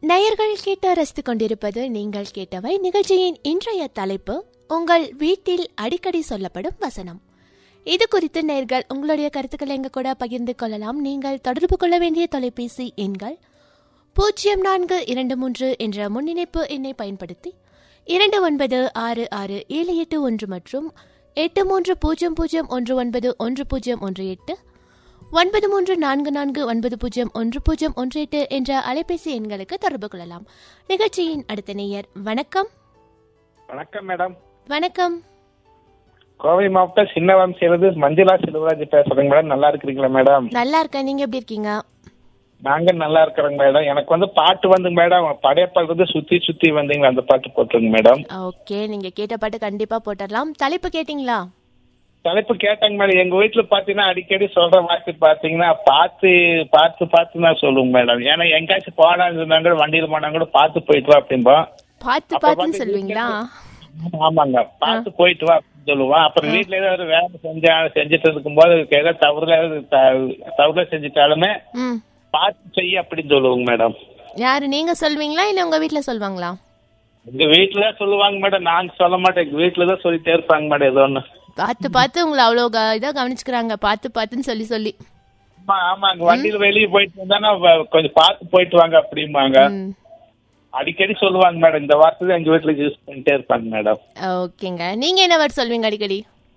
நேயர்கள் கேட்டு ரசித்துக் கொண்டிருப்பது நீங்கள் கேட்டவை நிகழ்ச்சியின் இன்றைய தலைப்பு உங்கள் வீட்டில் அடிக்கடி சொல்லப்படும் வசனம் இது குறித்து நேர்கள் உங்களுடைய கருத்துக்களை எங்க கூட பகிர்ந்து கொள்ளலாம் நீங்கள் தொடர்பு கொள்ள வேண்டிய தொலைபேசி எண்கள் பூஜ்ஜியம் நான்கு இரண்டு மூன்று என்ற முன்னிணைப்பு எண்ணை பயன்படுத்தி இரண்டு ஒன்பது ஆறு ஆறு ஏழு எட்டு ஒன்று மற்றும் எட்டு மூன்று பூஜ்ஜியம் பூஜ்ஜியம் ஒன்று ஒன்பது ஒன்று பூஜ்ஜியம் ஒன்று எட்டு ஒன்பது மூன்று நான்கு நான்கு ஒன்பது பூஜ்ஜியம் ஒன்று பூஜ்ஜியம் ஒன்று எட்டு என்ற அலைபேசி எண்களுக்கு தொடர்பு கொள்ளலாம் நிகழ்ச்சியின் அடுத்த நேயர் வணக்கம் வணக்கம் மேடம் வணக்கம் கோவை மாவட்டம் சின்னவம் சேர்ந்து மஞ்சுளா செல்வராஜ் பேசுறேங்க மேடம் நல்லா இருக்கிறீங்களா மேடம் நல்லா இருக்கேன் நீங்க எப்படி இருக்கீங்க நாங்க நல்லா இருக்கிறோங்க மேடம் எனக்கு வந்து பாட்டு வந்து மேடம் படையப்பால் இருந்து சுத்தி சுத்தி வந்தீங்க அந்த பாட்டு போட்டுருங்க மேடம் ஓகே நீங்க கேட்ட பாட்டு கண்டிப்பா போட்டுடலாம் தலைப்பு கேட்டிங்களா தலைப்பு கேட்டாங்க மேடம் எங்க வீட்டுல பாத்தீங்கன்னா அடிக்கடி சொல்ற வார்த்தை பாத்தீங்கன்னா பார்த்து பார்த்து பார்த்து தான் சொல்லுங்க மேடம் ஏன்னா எங்கேயாச்சும் போனாங்க வண்டியில போனா கூட பார்த்து போயிட்டு வா அப்படின்போம் பார்த்து அப்ப பார்த்துன்னு வந்து சொல்லுவீங்களா ஆமாங்க பார்த்து போயிட்டு வா அப்படின்னு சொல்லுவான் அப்புறம் வீட்டுல ஏதாவது வேலை செஞ்சா செஞ்சுட்டு இருக்கும்போது ஏதாவது தவறுல த- தவறுல செஞ்சுட்டாலுமே ம் பார்த்து செய்ய அப்படின்னு சொல்லுவாங்க மேடம் யாரு நீங்க சொல்வீங்களா இல்ல உங்க வீட்ல சொல்வாங்களா எங்க வீட்டுல தான் சொல்லுவாங்க மேடம் நாங்க சொல்ல மாட்டோம் எங்க வீட்டுல தான் சொல்லிட்டே இருப்பாங்க மேடம் ஏதோ ஒண்ணு பார்த்து பார்த்து உங்களை அவ்வளோ க- இதா கவனிச்சுக்கிறாங்க பார்த்து பார்த்துன்னு சொல்லி சொல்லி ஆமா ஆமாங்க வண்டியில வெளியே போயிட்டு வந்தானா வ- கொஞ்சம் பார்த்து போயிட்டு வாங்க அப்படிம்பாங்க ம் அடிக்கடி சொல்லுவாங்க மேடம் இந்த வார்த்தை தான் எங்க வீட்டுல யூஸ் பண்ணிட்டே இருப்பாங்க மேடம் ஓகேங்க நீங்க என்ன வேர்ட் சொல்வீங்க அடிக்கடி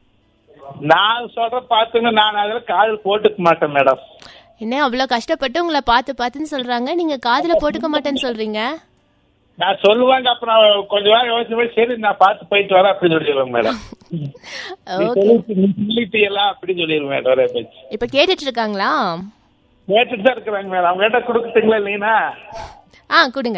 நான் சொல்ற பார்த்துங்க நான் அதுல காதல் போட்டுக்க மாட்டேன் மேடம் என்ன அவ்வளோ கஷ்டப்பட்டு உங்களை பார்த்து பார்த்துன்னு சொல்றாங்க நீங்க காதுல போட்டுக்க மாட்டேன்னு சொல்றீங்க நான் சொல்லுவாங்க அப்புறம் கொஞ்ச நேரம் யோசிச்சு போய் சரி நான் பார்த்து போயிட்டு வரேன் அப்படின்னு சொல்லிடுவேன் மேடம் நீ ஓகே சொல்லிட்டு- நீ சொல்லிட்டீங்களா அப்படின்னு சொல்லிடுவேன் மேடம் ஒரே பேச்சு இப்ப கேட்டுட்டு இருக்காங்களா கேட்டுட்டு தான் இருக்கிறாங்க மேடம் அவங்க கிட்ட கொடுக்குறீங்களா இல்லைன்னா ஆ கொடுங்க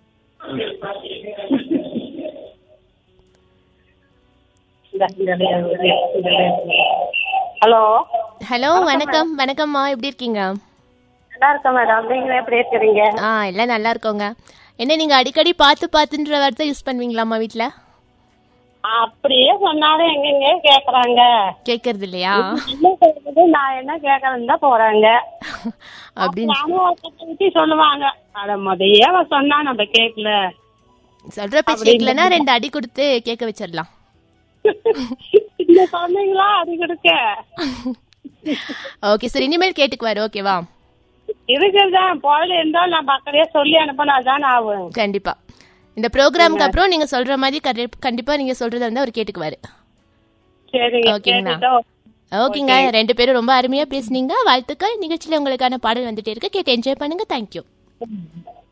ஹலோ ஹலோ வணக்கம் வணக்கம்மா எப்படி இருக்கீங்க நல்லா இருக்கேன் மேடம் நீங்க எப்படி இருக்கிறீங்க ஆ எல்லாம் நல்லா இருக்கோங்க என்ன நீங்க அடிக்கடி பார்த்து பார்த்துன்ற வார்த்தை யூஸ் பண்ணுவீங்களாம்மா வீட்ல அப்படியே சொன்னாலும் எங்கெங்க கேக்குறாங்க கேட்கறது இல்லையா என்ன கேக்குறது நான் என்ன கேக்குறேன்னு தான் போறாங்க அப்படின்னு நானும் ஒருத்தர் ஊத்தி சொல்லுவாங்க அட முதையே அவ சொன்னா நம்ம கேட்கல சொல்ற பேச்சு கேட்கலன்னா ரெண்டு அடி கொடுத்து கேட்க வச்சிடலாம் இந்த சொன்னீங்களா அது கொடுக்க ஓகே சரி இனிமேல் கேட்டுக்குவாரு ஓகேவா இருக்குதான் போயில இருந்தாலும் நான் பக்கத்தையே சொல்லி அனுப்பினா தான் ஆகும் கண்டிப்பா இந்த ப்ரோக்ராம்க்கு அப்புறம் நீங்க சொல்ற மாதிரி கரெக்ட் கண்டிப்பா நீங்க சொல்றதா இருந்தா அவர் கேட்டுக்குவாரு சரிங்க ஓகேங்களா? கேட்டுட்டோம் ஓகேங்க ரெண்டு பேரும் ரொம்ப அருமையா பேசுனீங்க வாழ்த்துக்கள் நிகழ்ச்சியில உங்களுக்கான பாடல் வந்துட்டே இருக்கு கேட்டு என்ஜாய் பண்ணுங்க தேங்க்யூ